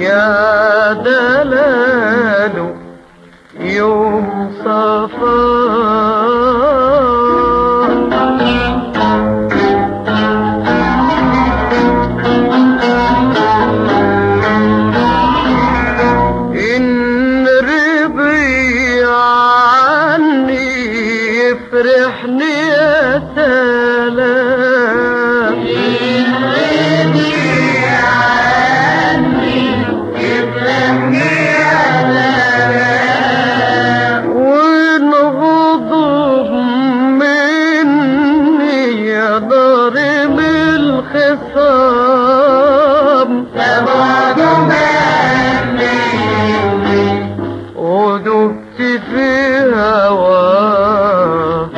يا دلال يوم صفا إن ربي عني يفرحني يا سلام وإن غضب مني يا ضارب الخصام ودبت في هواه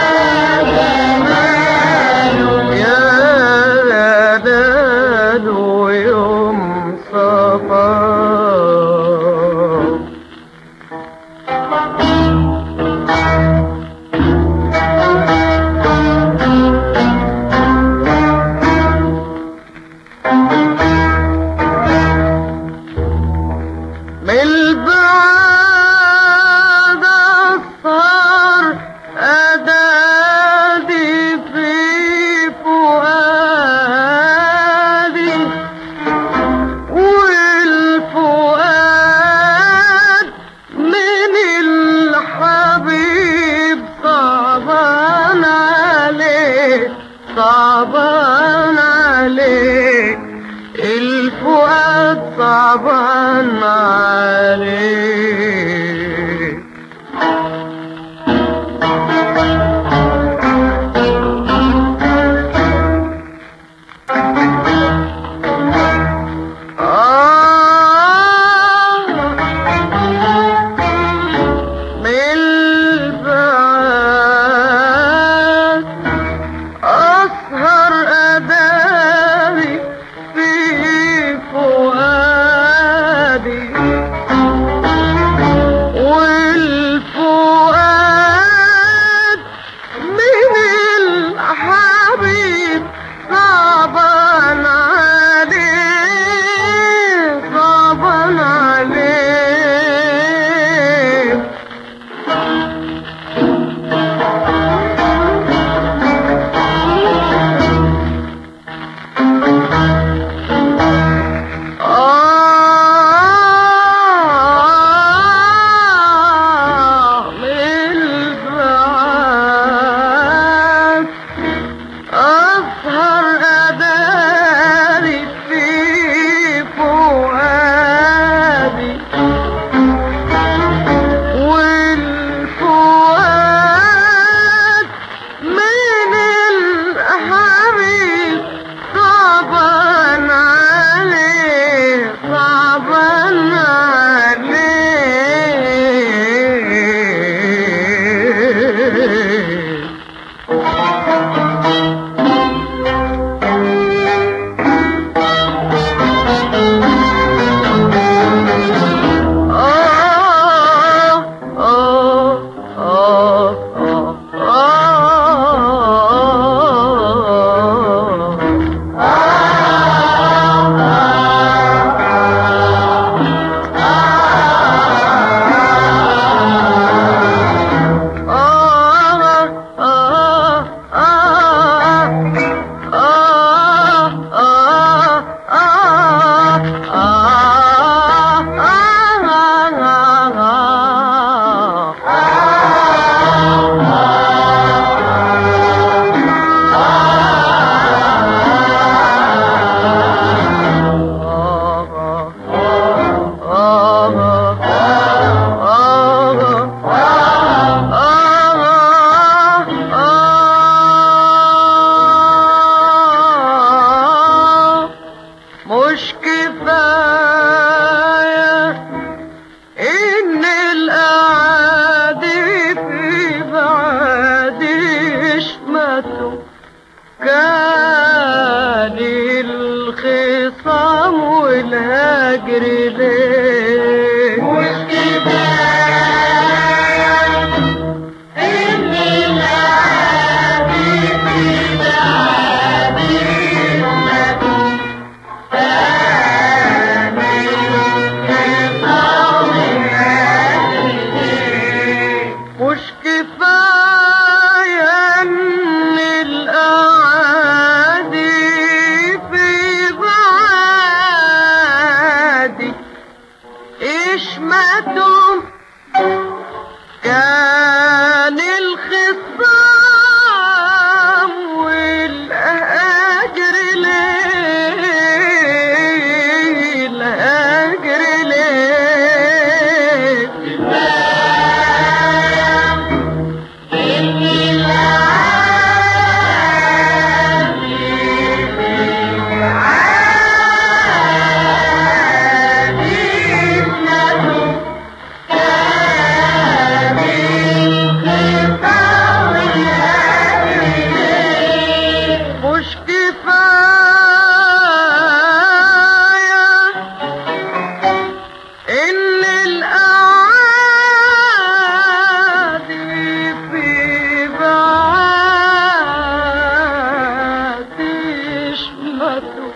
يا دلال يوم صفا من البعاد أسهر أدادي في فؤادي والفؤاد من الحبيب صعبان عليه صعبان عليه الفؤاد صعبان عليه من البعاد أسهر أداري في فؤادي والفؤاد من الحبيب صعبان عليه صعبان عليه آه من البعاد أسهر أداري في فؤادي والفؤاد من الحبيب صعبان عليه صعبان عليه مش كفاية إن الأعادي في بعادي شمته كان الخصام والهجر ليه مش كفاية إن الأعادي في بعادي شمته كان ماتوا كان الخصام والأجر ليه الأجر ليه مش كفاية إن الأعادي في بعاد يشمتوا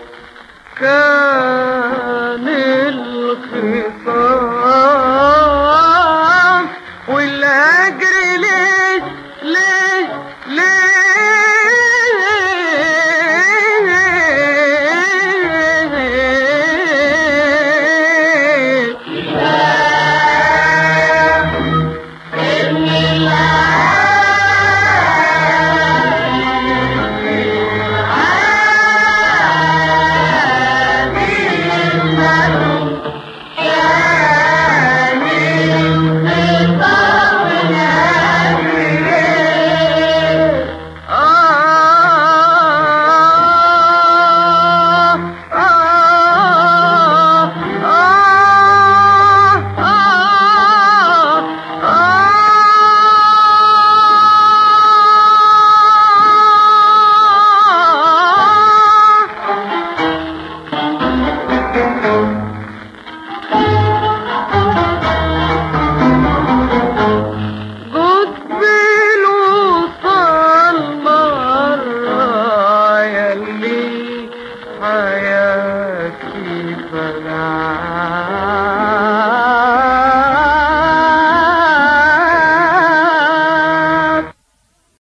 كان الخصام والأجر ليه ليه ليه قبل وصل مرة يلي حياتي فلا